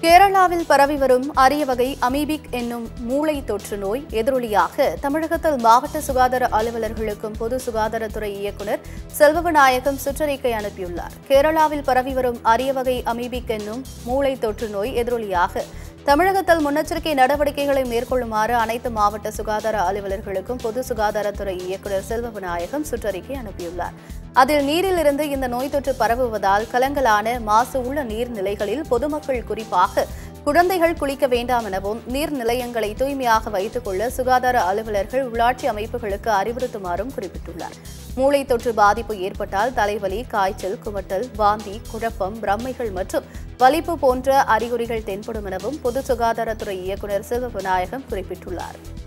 கேரளாவில் பரவி வரும் அரிய வகை அமீபிக் என்னும் மூளை தொற்று நோய் எதிரொலியாக தமிழகத்தில் மாவட்ட சுகாதார அலுவலர்களுக்கும் பொது சுகாதாரத்துறை இயக்குநர் செல்வவிநாயகம் சுற்றறிக்கை அனுப்பியுள்ளார் கேரளாவில் பரவி வரும் அரிய வகை அமீபிக் என்னும் மூளை தொற்று நோய் எதிரொலியாக தமிழகத்தில் முன்னெச்சரிக்கை நடவடிக்கைகளை மேற்கொள்ளுமாறு அனைத்து மாவட்ட சுகாதார அலுவலர்களுக்கும் பொது சுகாதாரத்துறை இயக்குநர் செல்வவிநாயகம் சுற்றறிக்கை அனுப்பியுள்ளார் அதில் நீரிலிருந்து இந்த நோய் தொற்று பரவுவதால் கலங்கலான மாசு உள்ள நீர்நிலைகளில் பொதுமக்கள் குறிப்பாக குழந்தைகள் குளிக்க வேண்டாம் எனவும் நீர் நிலையங்களை தூய்மையாக வைத்துக் கொள்ள சுகாதார அலுவலர்கள் உள்ளாட்சி அமைப்புகளுக்கு அறிவுறுத்துமாறும் குறிப்பிட்டுள்ளார் மூளை தொற்று பாதிப்பு ஏற்பட்டால் தலைவலி காய்ச்சல் குமட்டல் வாந்தி குழப்பம் பிரம்மைகள் மற்றும் வலிப்பு போன்ற அறிகுறிகள் தென்படும் எனவும் பொது சுகாதாரத்துறை இயக்குநர் சிவவிநாயகம் குறிப்பிட்டுள்ளார்